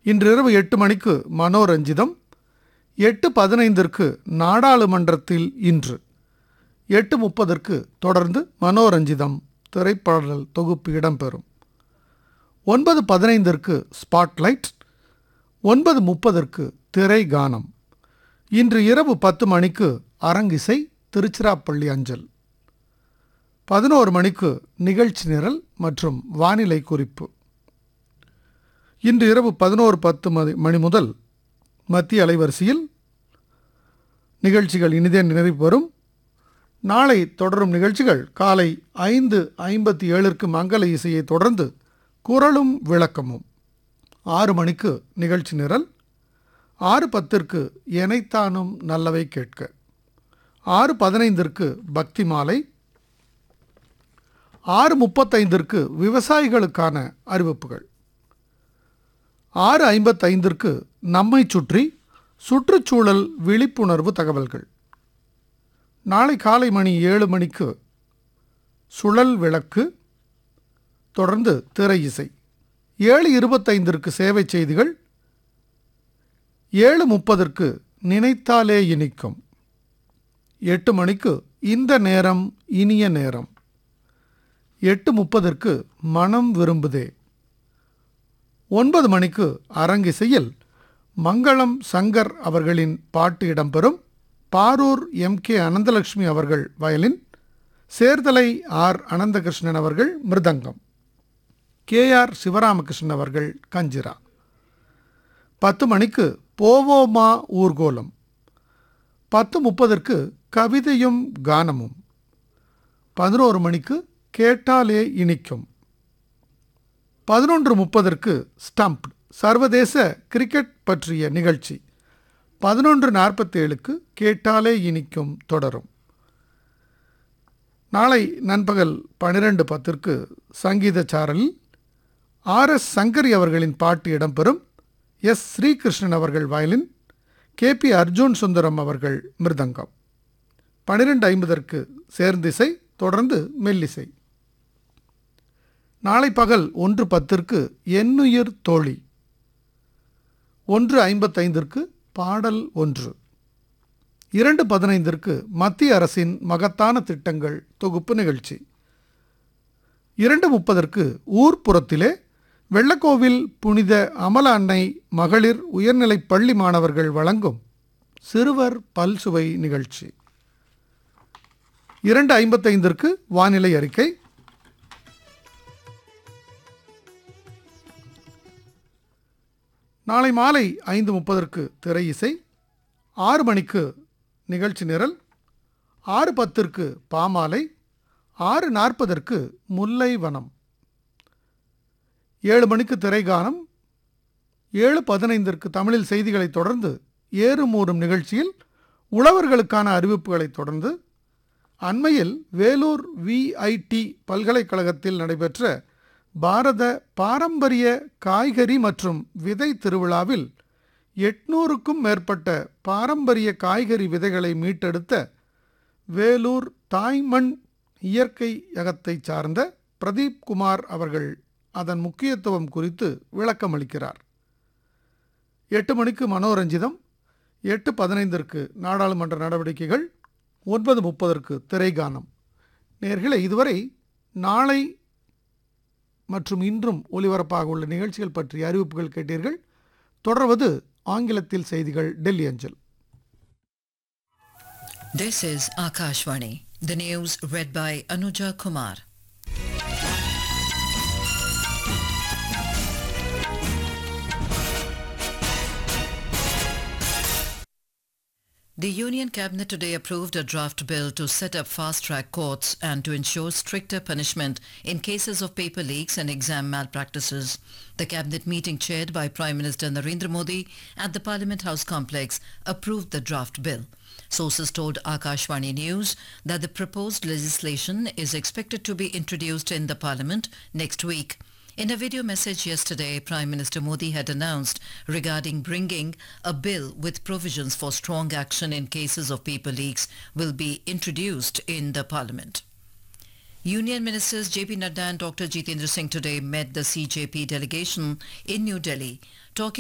இன்றிரவு எட்டு மணிக்கு மனோரஞ்சிதம் எட்டு பதினைந்திற்கு நாடாளுமன்றத்தில் இன்று எட்டு முப்பதற்கு தொடர்ந்து மனோரஞ்சிதம் திரைப்பாடல் தொகுப்பு இடம்பெறும் ஒன்பது பதினைந்திற்கு ஸ்பாட்லைட் ஒன்பது முப்பதற்கு திரை கானம் இன்று இரவு பத்து மணிக்கு அரங்கிசை திருச்சிராப்பள்ளி அஞ்சல் பதினோரு மணிக்கு நிகழ்ச்சி நிரல் மற்றும் வானிலை குறிப்பு இன்று இரவு பதினோரு பத்து மணி மணி முதல் மத்திய அலைவரிசையில் நிகழ்ச்சிகள் இனிதே நிறைவு பெறும் நாளை தொடரும் நிகழ்ச்சிகள் காலை ஐந்து ஐம்பத்தி ஏழிற்கு மங்கள இசையை தொடர்ந்து குரலும் விளக்கமும் ஆறு மணிக்கு நிகழ்ச்சி நிரல் ஆறு பத்திற்கு எனைத்தானும் நல்லவை கேட்க ஆறு பதினைந்திற்கு பக்தி மாலை ஆறு முப்பத்தைந்திற்கு விவசாயிகளுக்கான அறிவிப்புகள் ஆறு ஐம்பத்தைந்திற்கு நம்மை சுற்றி சுற்றுச்சூழல் விழிப்புணர்வு தகவல்கள் நாளை காலை மணி ஏழு மணிக்கு சுழல் விளக்கு தொடர்ந்து திரை இசை ஏழு இருபத்தைந்திற்கு சேவை செய்திகள் ஏழு முப்பதற்கு நினைத்தாலே இனிக்கும் எட்டு மணிக்கு இந்த நேரம் இனிய நேரம் எட்டு முப்பதற்கு மனம் விரும்புதே ஒன்பது மணிக்கு அரங்கிசையில் மங்களம் சங்கர் அவர்களின் பாட்டு இடம்பெறும் பாரூர் எம் கே அனந்தலட்சுமி அவர்கள் வயலின் சேர்தலை ஆர் அனந்தகிருஷ்ணன் அவர்கள் மிருதங்கம் கே ஆர் சிவராமகிருஷ்ணன் அவர்கள் கஞ்சிரா பத்து மணிக்கு போவோமா ஊர்கோலம் பத்து முப்பதற்கு கவிதையும் கானமும் பதினோரு மணிக்கு கேட்டாலே இனிக்கும் பதினொன்று முப்பதற்கு ஸ்டம்ப் சர்வதேச கிரிக்கெட் பற்றிய நிகழ்ச்சி பதினொன்று நாற்பத்தேழுக்கு கேட்டாலே இனிக்கும் தொடரும் நாளை நண்பகல் பன்னிரெண்டு பத்திற்கு சங்கீத சாரலில் ஆர் எஸ் சங்கரி அவர்களின் பாட்டு இடம்பெறும் எஸ் ஸ்ரீகிருஷ்ணன் அவர்கள் violin K P Arjun Sundaram அவர்கள் மிருதங்கம் பன்னிரெண்டு ஐம்பதற்கு சேர்ந்திசை தொடர்ந்து மெல்லிசை நாளை பகல் ஒன்று பத்திற்கு எண்ணுயிர் தோழி ஒன்று ஐம்பத்தைந்திற்கு பாடல் ஒன்று இரண்டு பதினைந்திற்கு மத்திய அரசின் மகத்தான திட்டங்கள் தொகுப்பு நிகழ்ச்சி இரண்டு முப்பதற்கு ஊர்ப்புறத்திலே வெள்ளக்கோவில் புனித அமல அன்னை மகளிர் உயர்நிலைப் பள்ளி மாணவர்கள் வழங்கும் சிறுவர் பல்சுவை நிகழ்ச்சி இரண்டு ஐம்பத்தைந்திற்கு வானிலை அறிக்கை நாளை மாலை ஐந்து முப்பதற்கு திரை இசை ஆறு மணிக்கு நிகழ்ச்சி நிரல் ஆறு பத்திற்கு பாமாலை ஆறு நாற்பதற்கு முல்லை வனம் ஏழு மணிக்கு திரைகானம் ஏழு பதினைந்திற்கு தமிழில் செய்திகளை தொடர்ந்து ஏறுமூறும் நிகழ்ச்சியில் உழவர்களுக்கான அறிவிப்புகளை தொடர்ந்து அண்மையில் வேலூர் விஐடி பல்கலைக்கழகத்தில் நடைபெற்ற பாரத பாரம்பரிய காய்கறி மற்றும் விதை திருவிழாவில் எட்நூறுக்கும் மேற்பட்ட பாரம்பரிய காய்கறி விதைகளை மீட்டெடுத்த வேலூர் தாய்மண் இயற்கையகத்தை சார்ந்த பிரதீப் குமார் அவர்கள் அதன் முக்கியத்துவம் குறித்து விளக்கமளிக்கிறார் எட்டு மணிக்கு மனோரஞ்சிதம் எட்டு பதினைந்திற்கு நாடாளுமன்ற நடவடிக்கைகள் ஒன்பது முப்பதற்கு திரைகானம் நேர்களை இதுவரை நாளை மற்றும் இன்றும் ஒலிபரப்பாக உள்ள நிகழ்ச்சிகள் பற்றிய அறிவிப்புகள் கேட்டீர்கள் தொடர்வது ஆங்கிலத்தில் செய்திகள் டெல்லி அஞ்சல் This is Akashvani. The news read by Anuja Kumar. The Union Cabinet today approved a draft bill to set up fast-track courts and to ensure stricter punishment in cases of paper leaks and exam malpractices. The Cabinet meeting chaired by Prime Minister Narendra Modi at the Parliament House complex approved the draft bill. Sources told Akashvani News that the proposed legislation is expected to be introduced in the Parliament next week. In a video message yesterday, Prime Minister Modi had announced regarding bringing a bill with provisions for strong action in cases of paper leaks will be introduced in the Parliament. Union Ministers JP Nadda and Dr. Jitendra Singh today met the CJP delegation in New Delhi, talking